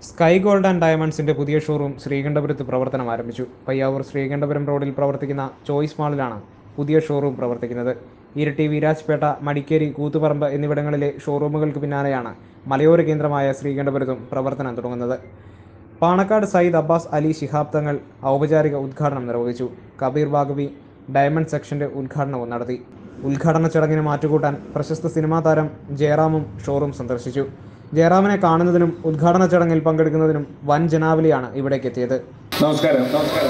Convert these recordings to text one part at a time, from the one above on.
sky gold and ഡയമണ്ട്സിന്റെ പുതിയ showroom ശ്രീകണ്ഠപുരത്ത് പ്രവർത്തനം ആരംഭിച്ചു പയ്യാവൂർ ശ്രീകണ്ഠപുരം റോഡിൽ പ്രവർത്തിക്കുന്ന ചോയ്സ് മാളിലാണ് പുതിയ ഷോറൂം പ്രവർത്തിക്കുന്നത് ഇരട്ടി വീരാജ്പേട്ട മടിക്കേരി കൂത്തുപറമ്പ് എന്നിവിടങ്ങളിലെ ഷോറൂമുകൾക്ക് പിന്നാലെയാണ് മലയോര കേന്ദ്രമായ ശ്രീകണ്ഠപുരത്തും പ്രവർത്തനം തുടങ്ങുന്നത് പാണക്കാട് സയ്യിദ് അബ്ബാസ് അലി ശിഹാബ് തങ്ങൾ ഔപചാരിക ഉദ്ഘാടനം നിർവഹിച്ചു കബീർ ബാഗവി ഡയമണ്ട് സെക്ഷന്റെ ഉദ്ഘാടനവും നടത്തി ഉദ്ഘാടന ചടങ്ങിന് മാറ്റുകൂട്ടാൻ പ്രശസ്ത സിനിമാ താരം ജയറാമും ഷോറൂം സന്ദർശിച്ചു ജയറാമിനെ കാണുന്നതിനും ഉദ്ഘാടന ചടങ്ങിൽ പങ്കെടുക്കുന്നതിനും വൻ ജനാവലിയാണ് ഇവിടേക്ക് എത്തിയത് നമസ്കാരം നമസ്കാരം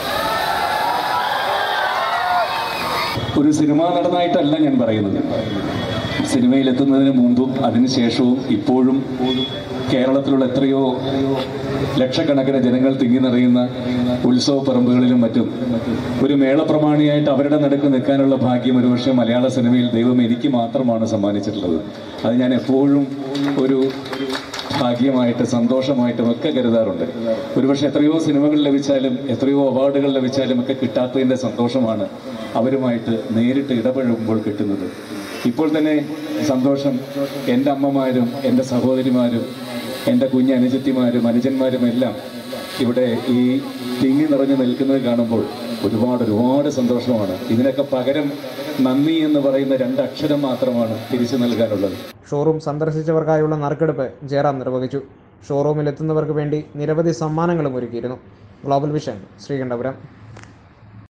ഒരു സിനിമാ നടനായിട്ടല്ല ഞാൻ പറയുന്നത് സിനിമയിൽ എത്തുന്നതിന് മുമ്പും അതിനുശേഷവും ഇപ്പോഴും കേരളത്തിലുള്ള എത്രയോ ലക്ഷക്കണക്കിന് ജനങ്ങൾ തിങ്ങി നിറയുന്ന ഉത്സവ പറമ്പുകളിലും മറ്റും ഒരു മേളപ്രമാണിയായിട്ട് അവരുടെ നടുക്ക് നിൽക്കാനുള്ള ഭാഗ്യം ഒരുപക്ഷെ മലയാള സിനിമയിൽ ദൈവം എനിക്ക് മാത്രമാണ് സമ്മാനിച്ചിട്ടുള്ളത് അത് ഞാൻ എപ്പോഴും ഒരു ഭാഗ്യമായിട്ട് സന്തോഷമായിട്ടും ഒക്കെ കരുതാറുണ്ട് ഒരുപക്ഷെ എത്രയോ സിനിമകൾ ലഭിച്ചാലും എത്രയോ അവാർഡുകൾ ലഭിച്ചാലും ഒക്കെ കിട്ടാത്തതിൻ്റെ സന്തോഷമാണ് അവരുമായിട്ട് നേരിട്ട് ഇടപഴകുമ്പോൾ കിട്ടുന്നത് ഇപ്പോൾ തന്നെ സന്തോഷം എൻ്റെ അമ്മമാരും എൻ്റെ സഹോദരിമാരും എൻ്റെ കുഞ്ഞ് അനുജത്തിമാരും അനുജന്മാരും എല്ലാം ഇവിടെ ഈ തിങ്ങി നിറഞ്ഞു നിൽക്കുന്നത് കാണുമ്പോൾ ഒരുപാട് ഒരുപാട് സന്തോഷമാണ് ഇതിനൊക്കെ പകരം നന്ദി എന്ന് പറയുന്ന രണ്ടക്ഷരം മാത്രമാണ് തിരിച്ചു നൽകാനുള്ളത് ഷോറൂം സന്ദർശിച്ചവർക്കായുള്ള നറുക്കെടുപ്പ് ജയറാം നിർവഹിച്ചു ഷോറൂമിൽ എത്തുന്നവർക്ക് വേണ്ടി നിരവധി സമ്മാനങ്ങളും ഒരുക്കിയിരുന്നു ഗ്ലോബൽ വിഷൻ ശ്രീകണ്ഠപുരം